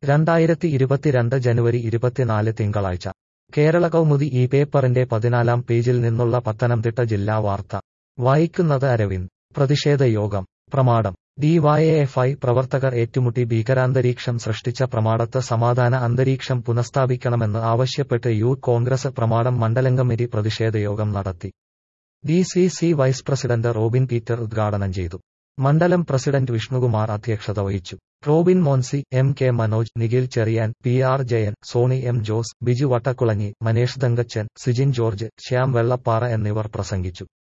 രണ്ടായിരത്തി ഇരുപത്തിരണ്ട് ജനുവരി ഇരുപത്തിനാല് തിങ്കളാഴ്ച കേരള കൗമുദി ഈ പേപ്പറിന്റെ പതിനാലാം പേജിൽ നിന്നുള്ള പത്തനംതിട്ട ജില്ലാ വാർത്ത വായിക്കുന്നത് അരവിന്ദ് പ്രതിഷേധ യോഗം പ്രമാടം ഡിവൈഎഫ്ഐ പ്രവർത്തകർ ഏറ്റുമുട്ടി ഭീകരാന്തരീക്ഷം സൃഷ്ടിച്ച പ്രമാടത്ത് സമാധാന അന്തരീക്ഷം പുനഃസ്ഥാപിക്കണമെന്ന് ആവശ്യപ്പെട്ട് യൂത്ത് കോൺഗ്രസ് പ്രമാടം മണ്ഡലം കമ്മിറ്റി പ്രതിഷേധയോഗം നടത്തി D C C vice president Robin Peter ഉദ്ഘാടനം ചെയ്തു മണ്ഡലം പ്രസിഡന്റ് വിഷ്ണുകുമാർ അധ്യക്ഷത വഹിച്ചു Robin Monsi M K Manoj Nikhil Cherian P R Jayan Soni M Jose Biju Vattakulanji Manesh Thankachan Sijin George Shyam Vellappara എന്നിവർ പ്രസംഗിച്ചു